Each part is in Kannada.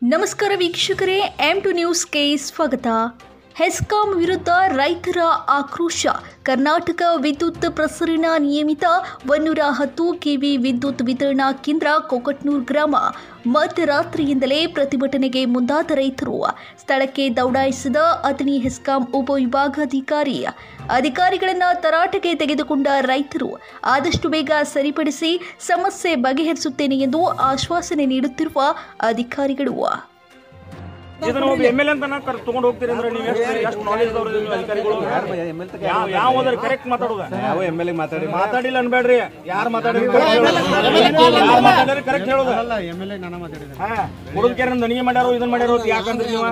ನಮಸ್ಕಾರ ವೀಕ್ಷಕರೇ ಎಂ ಟು ನ್ಯೂಸ್ಗೆ ಸ್ವಾಗತ ಹೆಸ್ಕಾಂ ವಿರುದ್ಧ ರೈತರ ಆಕ್ರೋಶ ಕರ್ನಾಟಕ ವಿದ್ಯುತ್ ಪ್ರಸರಣ ನಿಯಮಿತ ಒನ್ನೂರ ಹತ್ತು ಕೆವಿ ವಿದ್ಯುತ್ ವಿತರಣಾ ಕೇಂದ್ರ ಕೊಕಟ್ನೂರ್ ಗ್ರಾಮ ಮಧ್ಯರಾತ್ರಿಯಿಂದಲೇ ಪ್ರತಿಭಟನೆಗೆ ಮುಂದಾದ ರೈತರು ಸ್ಥಳಕ್ಕೆ ದೌಡಾಯಿಸಿದ ಅಥಣಿ ಹೆಸ್ಕಾಂ ಉಪವಿಭಾಗಾಧಿಕಾರಿ ಅಧಿಕಾರಿಗಳನ್ನ ತರಾಟೆಗೆ ತೆಗೆದುಕೊಂಡ ರೈತರು ಆದಷ್ಟು ಬೇಗ ಸರಿಪಡಿಸಿ ಸಮಸ್ಯೆ ಬಗೆಹರಿಸುತ್ತೇನೆ ಎಂದು ಆಶ್ವಾಸನೆ ನೀಡುತ್ತಿರುವ ಅಧಿಕಾರಿಗಳು ಇದನ್ನ ಒಬ್ಬ ಎಮ್ ಎಲ್ ಅಂತ ಕರ್ ತಗೊಂಡು ಹೋಗ್ತೀರಿ ಅಂದ್ರೆ ನೀವು ಎಷ್ಟು ಎಷ್ಟು ನಾಲೆಜ್ ದವರು ಅಧಿಕಾರಿಗಳು ಯಾವ ಯಾವ ಹೋದ್ರೆ ಕರೆಕ್ಟ್ ಮಾತಾಡೋದ ಯಾವ ಎಮ್ ಎಲ್ ಎ ಮಾತಾಡಿ ಮಾತಾಡಿಲ್ಲ ಅನ್ಬೇಡ್ರಿ ಯಾರು ಮಾತಾಡಿರಿ ಯಾರು ಮಾತಾಡಿರಿ ಕರೆಕ್ಟ್ ಹೇಳೋದ ಎಮ್ ಎಲ್ ಎ ನಾನು ಮಾತಾಡಿದೆ ಹಾ ಹುಡುಗರ ದಣಿಗೆ ಮಾಡ್ಯಾರೋ ಇದನ್ನ ಮಾಡ್ಯಾರೋ ಅಂತ ಯಾಕಂದ್ರೆ ನೀವು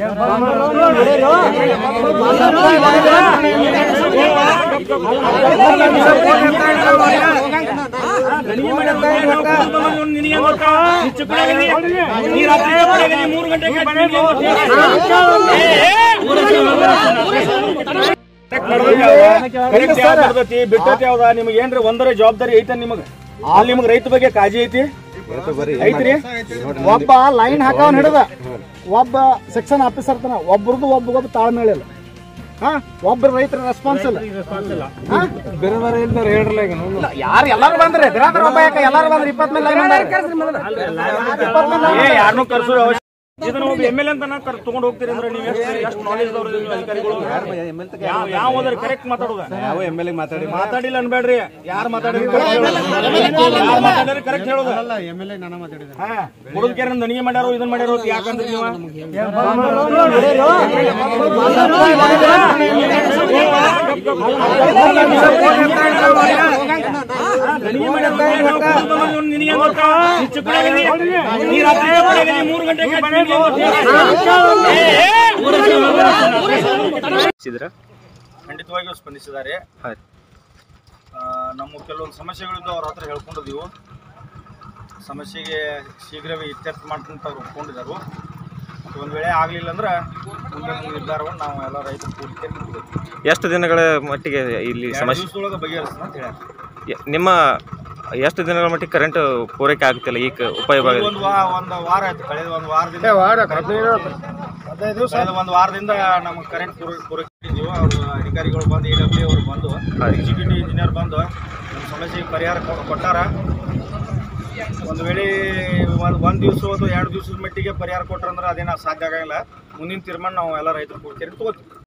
ದಣಿಗೆ ಮಾಡ್ಯಾರೋ ನಿನಗೆ ಹೆಂಗ್ ಗೊತ್ತಾ? ನೀ ಚಿಕ್ಕ ಹುಡುಗ ಇದೀಯ. ನೀ ರಾತ್ರಿ ಚಿಕ್ಕ ಹುಡುಗ ಇದೀಯ, ಮೂರು ಗಂಟೆಗೆ ನಿನಗೆ ಹೆಂಗ್ ಗೊತ್ತಾ? ಕರೆಕ್ಟ್ ಯಾವ್ದು ಬರ್ತೈತಿ ಬಿಟ್ಟೈತಿ ಯಾವ್ದ ನಿಮ್ಗೆ ಏನ್ರಿ ಒಂದರ ಜವಾಬ್ದಾರಿ ಐತ ನಿಮಗ ಅಲ್ಲಿ ನಿಮಗ್ ರೈತ ಬಗ್ಗೆ ಕಾಳಜಿ ಐತಿ ಐತ್ರಿ ಒಬ್ಬ ಲೈನ್ ಹಾಕವನ್ ಹಿಡಿದ ಒಬ್ಬ ಸೆಕ್ಷನ್ ಆಫೀಸರ್ ತನ ಒಬ್ರದ್ದು ಒಬ್ಬ ತಾಳ್ಮೇಳೆ ಇಲ್ಲ ಹಾ ಒಬ್ರು ರೈತರ ರೆಸ್ಪಾನ್ಸ್ ಇಲ್ಲ ಬೇರೆ ಬೇರೆ ಇಲ್ದಾರೆ ಹೇಳ್ರಲ್ಲ ಈಗ ನೋಡು. ಯಾರು ಎಲ್ಲಾರು ಬಂದ್ರೆ ಬಿರಾದರ್ ಒಬ್ಬ ಯಾಕೆ ಎಲ್ಲಾರು ಬಂದ್ರೆ ಇಪ್ಪತ್ ಮೇಲೆ ಏ ಯಾರನ್ನೂ ಕರ್ಸೋ ಅವಶ್ಯ ಇದನ್ನ ಒಬ್ಬ ಎಮ್ ಎಲ್ ಅಂತ ಕರ್ ತಗೊಂಡು ಹೋಗ್ತೀರಿ ಅಂದ್ರೆ ನೀವು ಎಷ್ಟು ಎಷ್ಟು ನಾಲೆಜ್ ದವರು ಅಧಿಕಾರಿಗಳು ಯಾವ ಯಾವ ಹೋದ್ರೆ ಕರೆಕ್ಟ್ ಮಾತಾಡೋದ ಯಾವ ಎಮ್ ಎಲ್ ಎ ಮಾತಾಡಿ ಮಾತಾಡಿಲ್ಲ ಅನ್ಬೇಡ್ರಿ ಯಾರು ಮಾತಾಡಿರಿ ಯಾರು ಮಾತಾಡಿರಿ ಕರೆಕ್ಟ್ ಹೇಳೋದ ಎಮ್ ಎಲ್ ಎ ನಾನು ಮಾತಾಡಿದೆ ಹಾ ಹುಡುಗರ ದಣಿಗೆ ಮಾಡ್ಯಾರೋ ಇದನ್ನ ಮಾಡ್ಯಾರೋ ಅಂತ ಯಾಕಂದ್ರೆ ನೀವು ದಣಿಗೆ ಮಾಡ್ಯಾರೋ ನಿನಗೆ ಹೆಂಗ್ ಗೊತ್ತಾ? ನೀ ಚಿಕ್ಕ ಹುಡುಗ ಇದೀಯ. ನೀ ರಾತ್ರಿ ಚಿಕ್ಕ ಹುಡುಗ ಇದೀಯ, ಮೂರು ಗಂಟೆಗೆ ನಿನಗೆ ಹೆಂಗ್ ಗೊತ್ತಾ? ಖಂಡಿತವಾಗಿಯೂ ಸ್ಪಂದಿಸಿದ್ದಾರೆ ಆ, ನಮ್ಮ ಕೆಲವೊಂದು ಸಮಸ್ಯೆಗಳಿದ್ದು ಅವ್ರ ಹತ್ರ ಹೇಳ್ಕೊಂಡಿದ್ದೀವಿ ಸಮಸ್ಯೆಗೆ ಶೀಘ್ರವೇ ಇತ್ಯರ್ಥ ಮಾಡ್ಕೊಂತ ಅವ್ರು ಒಪ್ಕೊಂಡಿದ್ದಾರೆ ಮತ್ತು ಒಂದು ವೇಳೆ ಆಗಲಿಲ್ಲ ಅಂದ್ರೆ ಮುಂದಿನ ನಿರ್ಧಾರವನ್ನು ನಾವು ಎಲ್ಲ ರೈತರು ಕೂಡಿಕೆ ಎಷ್ಟು ದಿನಗಳ ಮಟ್ಟಿಗೆ ಇಲ್ಲಿ ಸಮಸ್ಯೆ ದಿವಸದೊಳಗೆ ಬಗೆಹರಿಸ್ತೀನಿ ಅಂತ ಹೇಳ್ಯಾರ ಯ- ನಿಮ್ಮ ಎಷ್ಟು ದಿನಗಳ ಮಟ್ಟಿಗೆ ಕರೆಂಟ್ ಪೂರೈಕೆ ಆಗುತ್ತಿಲ್ಲ ಈ ಕ- ಉಪವಿಭಾಗ ಒಂದು ವಾ ಒಂದು ವಾರ ಆಯ್ತು ಕಳೆದ ಒಂದು ವಾರದಿಂದ ಕಳೆದ ಒಂದು ವಾರದಿಂದ ನಮಗೆ ಕರೆಂಟ್ ಪೂರ ಪೂರೈಸಿದ್ದೀವಿ ಅವರು ಅಧಿಕಾರಿಗಳು ಬಂದು ಎ ಡಬ್ಲ್ಯೂ ಅವರು ಬಂದು ಎಕ್ಸಿಕ್ಯೂಟಿವ್ ಇಂಜಿನಿಯರ್ ಬಂದು ನಮ್ಮ ಸಮಸ್ಯೆಗೆ ಪರಿಹಾರ ಕೊ- ಕೊಟ್ಟಾರ ಒಂದು ವೇಳೆ ಒಂದು ಒಂದು ದಿವಸ ಅಥವಾ ಎರಡು ದಿವಸದ ಮಟ್ಟಿಗೆ ಪರಿಹಾರ ಕೊಟ್ರಂದ್ರೆ ಅದೇನು ಸಾಧ್ಯ ಆಗಂಗಿಲ್ಲ ಮುಂದಿನ ತೀರ್ಮಾನ ನಾವು ಎಲ್ಲ ರೈತರು ಕೊಡ್ತೀರಿ ತಗೋತೀವಿ